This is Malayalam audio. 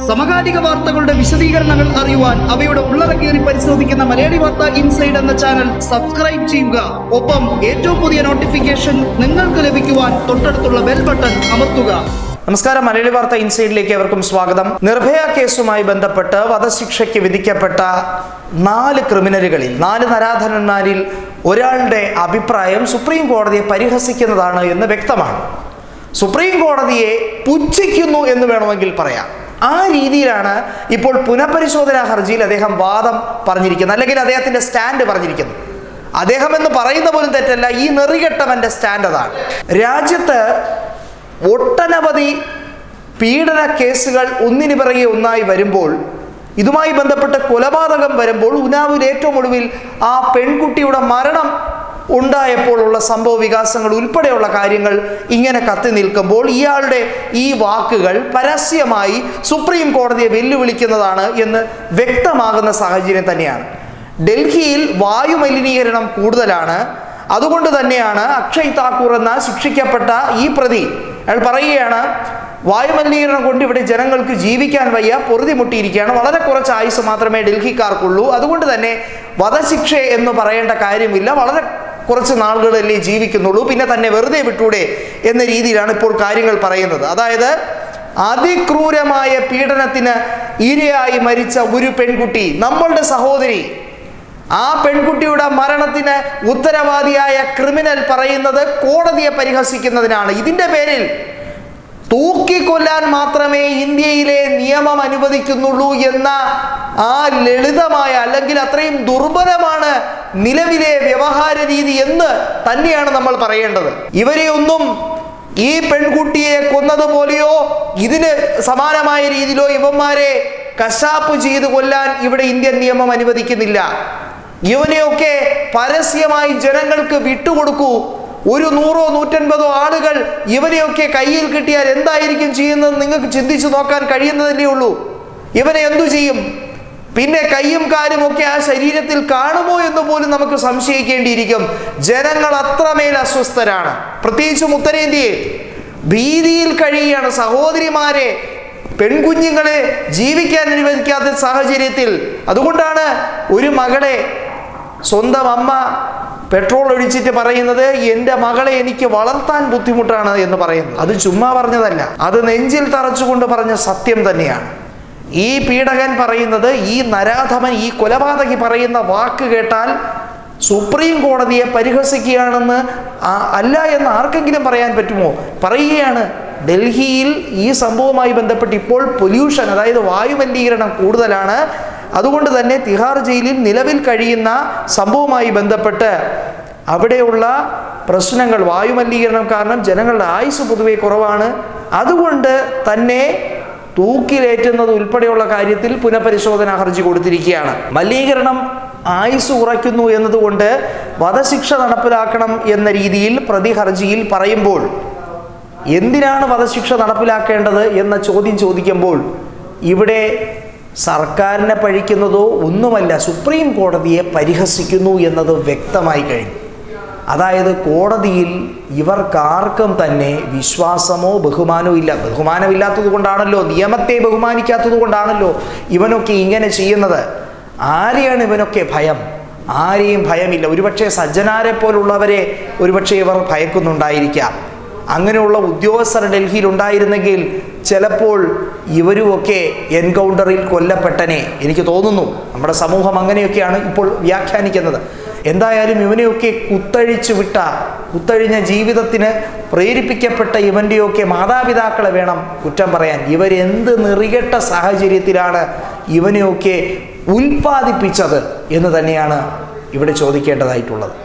സമകാലിക വാർത്തകളുടെ വിശദീകരണങ്ങൾ അറിയുവാൻ അവയുടെ ഉള്ളടക്കേറി പരിശോധിക്കുന്ന മലയാളി വാർത്ത ഇൻസൈഡ് എന്ന ചാനൽ സബ്സ്ക്രൈബ് ചെയ്യുക ഒപ്പം ഏറ്റവും പുതിയ നോട്ടിഫിക്കേഷൻ നിങ്ങൾക്ക് ലഭിക്കുവാൻ തൊട്ടടുത്തുള്ള ബെൽ ബട്ടൺ അമർത്തുക നമസ്കാരം മലയാളി വാർത്ത ഇൻസൈഡിലേക്ക് അവർക്കും സ്വാഗതം നിർഭയ കേസുമായി ബന്ധപ്പെട്ട് വധശിക്ഷയ്ക്ക് വിധിക്കപ്പെട്ട നാല് ക്രിമിനലുകളിൽ നാല് നരാധനന്മാരിൽ ഒരാളുടെ അഭിപ്രായം സുപ്രീം കോടതിയെ പരിഹസിക്കുന്നതാണ് എന്ന് വ്യക്തമാണ് സുപ്രീം കോടതിയെ പുച്ഛിക്കുന്നു എന്ന് വേണമെങ്കിൽ പറയാം ആ രീതിയിലാണ് ഇപ്പോൾ പുനഃപരിശോധനാ ഹർജിയിൽ അദ്ദേഹം വാദം പറഞ്ഞിരിക്കുന്നത് അല്ലെങ്കിൽ അദ്ദേഹത്തിന്റെ സ്റ്റാൻഡ് പറഞ്ഞിരിക്കുന്നത് അദ്ദേഹം എന്ന് പറയുന്ന പോലും തെറ്റല്ല ഈ നെറികെട്ടവന്റെ സ്റ്റാൻഡ് അതാണ് രാജ്യത്ത് ഒട്ടനവധി പീഡന കേസുകൾ ഒന്നിനു പിറകെ ഒന്നായി വരുമ്പോൾ ഇതുമായി ബന്ധപ്പെട്ട് കൊലപാതകം വരുമ്പോൾ ഉനാവിൽ ഏറ്റവും ഒടുവിൽ ആ പെൺകുട്ടിയുടെ മരണം ഉണ്ടായപ്പോഴുള്ള സംഭവ വികാസങ്ങൾ ഉൾപ്പെടെയുള്ള കാര്യങ്ങൾ ഇങ്ങനെ കത്തി നിൽക്കുമ്പോൾ ഇയാളുടെ ഈ വാക്കുകൾ പരസ്യമായി സുപ്രീം കോടതിയെ വെല്ലുവിളിക്കുന്നതാണ് എന്ന് വ്യക്തമാകുന്ന സാഹചര്യം തന്നെയാണ് ഡൽഹിയിൽ വായു മലിനീകരണം കൂടുതലാണ് അതുകൊണ്ട് തന്നെയാണ് അക്ഷയ് താക്കൂർ എന്ന ശിക്ഷിക്കപ്പെട്ട ഈ പ്രതി അയാൾ പറയുകയാണ് വായുമലിനീകരണം കൊണ്ട് ഇവിടെ ജനങ്ങൾക്ക് ജീവിക്കാൻ വയ്യ പൊറുതിമുട്ടിയിരിക്കുകയാണ് വളരെ കുറച്ച് ആയുസ് മാത്രമേ ഡൽഹിക്കാർക്കുള്ളൂ അതുകൊണ്ട് തന്നെ വധശിക്ഷ എന്ന് പറയേണ്ട കാര്യമില്ല വളരെ കുറച്ച് നാളുകളല്ലേ ജീവിക്കുന്നുള്ളൂ പിന്നെ തന്നെ വെറുതെ വിട്ടൂടെ എന്ന രീതിയിലാണ് ഇപ്പോൾ കാര്യങ്ങൾ പറയുന്നത് അതായത് അതിക്രൂരമായ പീഡനത്തിന് ഇരയായി മരിച്ച ഒരു പെൺകുട്ടി നമ്മളുടെ സഹോദരി ആ പെൺകുട്ടിയുടെ മരണത്തിന് ഉത്തരവാദിയായ ക്രിമിനൽ പറയുന്നത് കോടതിയെ പരിഹസിക്കുന്നതിനാണ് ഇതിന്റെ പേരിൽ തൂക്കിക്കൊല്ലാൻ മാത്രമേ ഇന്ത്യയിലെ നിയമം അനുവദിക്കുന്നുള്ളൂ എന്ന ആ ലളിതമായ അല്ലെങ്കിൽ അത്രയും ദുർബലമാണ് നിലവിലെ വ്യവഹാര രീതി എന്ന് തന്നെയാണ് നമ്മൾ പറയേണ്ടത് ഇവരെ ഒന്നും ഈ പെൺകുട്ടിയെ കൊന്നതുപോലെയോ ഇതിന് സമാനമായ രീതിയിലോ ഇവന്മാരെ കശാപ്പ് ചെയ്ത് കൊല്ലാൻ ഇവിടെ ഇന്ത്യൻ നിയമം അനുവദിക്കുന്നില്ല ഇവനെയൊക്കെ പരസ്യമായി ജനങ്ങൾക്ക് വിട്ടുകൊടുക്കൂ ഒരു നൂറോ നൂറ്റൻപതോ ആളുകൾ ഇവനെയൊക്കെ കയ്യിൽ കിട്ടിയാൽ എന്തായിരിക്കും ചെയ്യുന്നത് നിങ്ങൾക്ക് ചിന്തിച്ചു നോക്കാൻ കഴിയുന്നതല്ലേ ഉള്ളൂ ഇവനെ എന്തു ചെയ്യും പിന്നെ കയ്യും കാലും ഒക്കെ ആ ശരീരത്തിൽ കാണുമോ എന്ന് പോലും നമുക്ക് സംശയിക്കേണ്ടിയിരിക്കും ജനങ്ങൾ അത്രമേൽ അസ്വസ്ഥരാണ് പ്രത്യേകിച്ചും ഉത്തരേന്ത്യയിൽ ഭീതിയിൽ കഴിയുകയാണ് സഹോദരിമാരെ പെൺകുഞ്ഞുങ്ങളെ ജീവിക്കാൻ അനുവദിക്കാത്ത സാഹചര്യത്തിൽ അതുകൊണ്ടാണ് ഒരു മകളെ സ്വന്തം അമ്മ പെട്രോൾ ഒഴിച്ചിട്ട് പറയുന്നത് എൻ്റെ മകളെ എനിക്ക് വളർത്താൻ ബുദ്ധിമുട്ടാണ് എന്ന് പറയുന്നത് അത് ചുമ്മാ പറഞ്ഞതല്ല അത് നെഞ്ചിൽ തറച്ചുകൊണ്ട് പറഞ്ഞ സത്യം തന്നെയാണ് ഈ പീഡകൻ പറയുന്നത് ഈ നരാധമൻ ഈ കൊലപാതകി പറയുന്ന വാക്ക് കേട്ടാൽ സുപ്രീം കോടതിയെ പരിഹസിക്കുകയാണെന്ന് ആ- അല്ല എന്ന് ആർക്കെങ്കിലും പറയാൻ പറ്റുമോ പറയുകയാണ് ഡൽഹിയിൽ ഈ സംഭവവുമായി ബന്ധപ്പെട്ട് ഇപ്പോൾ പൊല്യൂഷൻ അതായത് വായുമലിനീകരണം കൂടുതലാണ് അതുകൊണ്ട് തന്നെ തിഹാർ ജയിലിൽ നിലവിൽ കഴിയുന്ന സംഭവവുമായി ബന്ധപ്പെട്ട് അവിടെയുള്ള പ്രശ്നങ്ങൾ വായുമലിനീകരണം കാരണം ജനങ്ങളുടെ ആയുസ് പൊതുവെ കുറവാണ് അതുകൊണ്ട് തന്നെ തൂക്കിലേറ്റുന്നത് ഉൾപ്പെടെയുള്ള കാര്യത്തിൽ പുനഃപരിശോധന ഹർജി കൊടുത്തിരിക്കുകയാണ് മലിനീകരണം ആയുസ് കുറയ്ക്കുന്നു എന്നതുകൊണ്ട് വധശിക്ഷ നടപ്പിലാക്കണം എന്ന രീതിയിൽ പ്രതി ഹർജിയിൽ പറയുമ്പോൾ എന്തിനാണ് വധശിക്ഷ നടപ്പിലാക്കേണ്ടത് എന്ന ചോദ്യം ചോദിക്കുമ്പോൾ ഇവിടെ സർക്കാരിനെ പഴിക്കുന്നതോ ഒന്നുമല്ല സുപ്രീം കോടതിയെ പരിഹസിക്കുന്നു എന്നത് വ്യക്തമായി കഴിഞ്ഞു അതായത് കോടതിയിൽ ഇവർക്കാർക്കും തന്നെ വിശ്വാസമോ ബഹുമാനമോ ഇല്ല ബഹുമാനമില്ലാത്തത് കൊണ്ടാണല്ലോ നിയമത്തെ ബഹുമാനിക്കാത്തത് കൊണ്ടാണല്ലോ ഇവനൊക്കെ ഇങ്ങനെ ചെയ്യുന്നത് ആരെയാണ് ഇവനൊക്കെ ഭയം ആരെയും ഭയമില്ല ഒരുപക്ഷെ സജ്ജനാരെ പോലുള്ളവരെ ഒരുപക്ഷെ ഇവർ ഭയക്കുന്നുണ്ടായിരിക്കാം അങ്ങനെയുള്ള ഉദ്യോഗസ്ഥർ ഡൽഹിയിൽ ഉണ്ടായിരുന്നെങ്കിൽ ചിലപ്പോൾ ഇവരുമൊക്കെ എൻകൗണ്ടറിൽ കൊല്ലപ്പെട്ടനെ എനിക്ക് തോന്നുന്നു നമ്മുടെ സമൂഹം അങ്ങനെയൊക്കെയാണ് ഇപ്പോൾ വ്യാഖ്യാനിക്കുന്നത് എന്തായാലും ഇവനെയൊക്കെ കുത്തഴിച്ചു വിട്ട കുത്തഴിഞ്ഞ ജീവിതത്തിന് പ്രേരിപ്പിക്കപ്പെട്ട ഇവൻ്റെയൊക്കെ മാതാപിതാക്കളെ വേണം കുറ്റം പറയാൻ ഇവരെന്ത് നെറികെട്ട സാഹചര്യത്തിലാണ് ഇവനെയൊക്കെ ഉൽപ്പാദിപ്പിച്ചത് എന്ന് തന്നെയാണ് ഇവിടെ ചോദിക്കേണ്ടതായിട്ടുള്ളത്